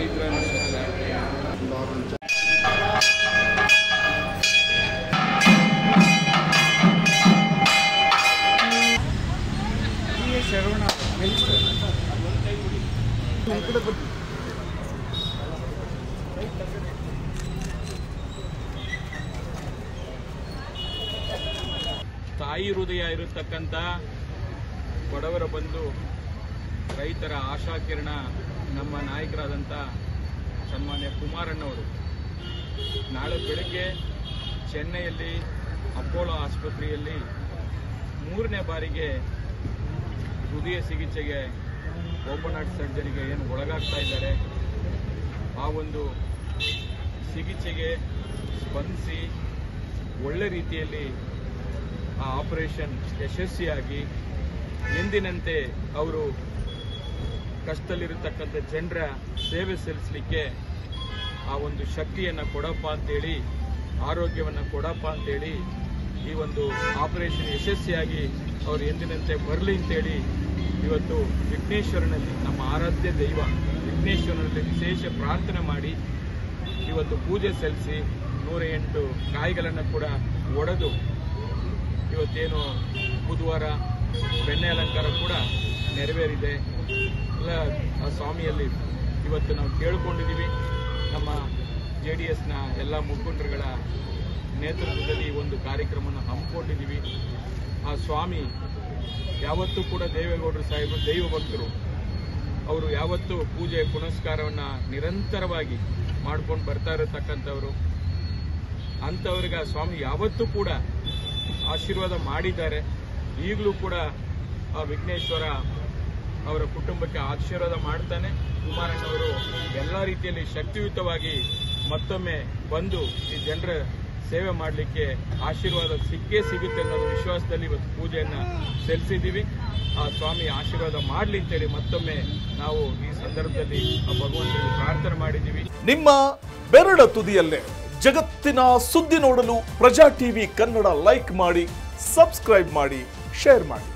ಚೈತ್ರ ನಕ್ಷತ್ರ ತಾಯಿ ಹೃದಯ ಇರತಕ್ಕಂಥ ಬಡವರ ಬಂಧು ರೈತರ ಆಶಾಕಿರಣ ನಮ್ಮ ನಾಯಕರಾದಂಥ ಸನ್ಮಾನ್ಯ ಕುಮಾರಣ್ಣವರು ನಾಳೆ ಬೆಳಗ್ಗೆ ಚೆನ್ನೈಯಲ್ಲಿ ಅಪೋಲೋ ಆಸ್ಪತ್ರೆಯಲ್ಲಿ ಮೂರನೇ ಬಾರಿಗೆ ಹೃದಯ ಚಿಕಿತ್ಸೆಗೆ ಓಪನ್ ಹಾರ್ಟ್ ಸರ್ಜರಿಗೆ ಏನು ಒಳಗಾಗ್ತಾ ಇದ್ದಾರೆ ಆ ಒಂದು ಚಿಕಿತ್ಸೆಗೆ ಸ್ಪಂದಿಸಿ ಒಳ್ಳೆ ರೀತಿಯಲ್ಲಿ ಆ ಆಪರೇಷನ್ ಯಶಸ್ವಿಯಾಗಿ ಎಂದಿನಂತೆ ಅವರು ಕಷ್ಟದಲ್ಲಿರತಕ್ಕಂಥ ಜನರ ಸೇವೆ ಸಲ್ಲಿಸಲಿಕ್ಕೆ ಆ ಒಂದು ಶಕ್ತಿಯನ್ನು ಕೊಡಪ್ಪ ಅಂತೇಳಿ ಆರೋಗ್ಯವನ್ನು ಕೊಡಪ್ಪ ಅಂತೇಳಿ ಈ ಒಂದು ಆಪರೇಷನ್ ಯಶಸ್ವಿಯಾಗಿ ಅವರು ಎಂದಿನಂತೆ ಬರಲಿ ಅಂತೇಳಿ ಇವತ್ತು ವಿಘ್ನೇಶ್ವರನಲ್ಲಿ ನಮ್ಮ ಆರಾಧ್ಯ ದೈವ ವಿಘ್ನೇಶ್ವರನಲ್ಲಿ ವಿಶೇಷ ಪ್ರಾರ್ಥನೆ ಮಾಡಿ ಇವತ್ತು ಪೂಜೆ ಸಲ್ಲಿಸಿ ನೂರ ಎಂಟು ಕಾಯಿಗಳನ್ನು ಕೂಡ ಒಡೆದು ಇವತ್ತೇನು ಬುಧವಾರ ಬೆಣ್ಣೆ ಅಲಂಕಾರ ಕೂಡ ನೆರವೇರಿದೆ ಎಲ್ಲ ಆ ಸ್ವಾಮಿಯಲ್ಲಿ ಇವತ್ತು ನಾವು ಕೇಳ್ಕೊಂಡಿದ್ದೀವಿ ನಮ್ಮ ಜೆ ಡಿ ಎಸ್ನ ಎಲ್ಲ ಮುಖಂಡರುಗಳ ನೇತೃತ್ವದಲ್ಲಿ ಈ ಒಂದು ಕಾರ್ಯಕ್ರಮವನ್ನು ಹಮ್ಮಿಕೊಂಡಿದ್ದೀವಿ ಆ ಸ್ವಾಮಿ ಯಾವತ್ತೂ ಕೂಡ ದೇವೇಗೌಡರು ಸಾಹೇಬರು ದೈವ ಭಕ್ತರು ಅವರು ಯಾವತ್ತೂ ಪೂಜೆ ಪುನಸ್ಕಾರವನ್ನು ನಿರಂತರವಾಗಿ ಮಾಡ್ಕೊಂಡು ಬರ್ತಾ ಇರತಕ್ಕಂಥವ್ರು ಅಂಥವ್ರಿಗೆ ಆ ಸ್ವಾಮಿ ಯಾವತ್ತೂ ಕೂಡ ಆಶೀರ್ವಾದ ಮಾಡಿದ್ದಾರೆ ಈಗಲೂ ಕೂಡ ಆ ವಿಘ್ನೇಶ್ವರ ಅವರ ಕುಟುಂಬಕ್ಕೆ ಆಶೀರ್ವಾದ ಮಾಡ್ತಾನೆ ಕುಮಾರಣ್ಣವರು ಎಲ್ಲ ರೀತಿಯಲ್ಲಿ ಶಕ್ತಿಯುತವಾಗಿ ಮತ್ತೊಮ್ಮೆ ಬಂದು ಈ ಜನರ ಸೇವೆ ಮಾಡಲಿಕ್ಕೆ ಆಶೀರ್ವಾದ ಸಿಕ್ಕೇ ಸಿಗುತ್ತೆ ಅನ್ನೋದು ವಿಶ್ವಾಸದಲ್ಲಿ ಇವತ್ತು ಪೂಜೆಯನ್ನ ಸಲ್ಲಿಸಿದ್ದೀವಿ ಆ ಸ್ವಾಮಿ ಆಶೀರ್ವಾದ ಮಾಡಲಿ ಅಂತೇಳಿ ಮತ್ತೊಮ್ಮೆ ನಾವು ಈ ಸಂದರ್ಭದಲ್ಲಿ ಆ ಭಗವಂತನಲ್ಲಿ ಪ್ರಾರ್ಥನೆ ಮಾಡಿದ್ದೀವಿ ನಿಮ್ಮ ಬೆರಳ ತುದಿಯಲ್ಲೇ ಜಗತ್ತಿನ ಸುದ್ದಿ ನೋಡಲು ಪ್ರಜಾ ಟಿವಿ ಕನ್ನಡ ಲೈಕ್ ಮಾಡಿ ಸಬ್ಸ್ಕ್ರೈಬ್ ಮಾಡಿ ಶೇರ್ ಮಾಡಿ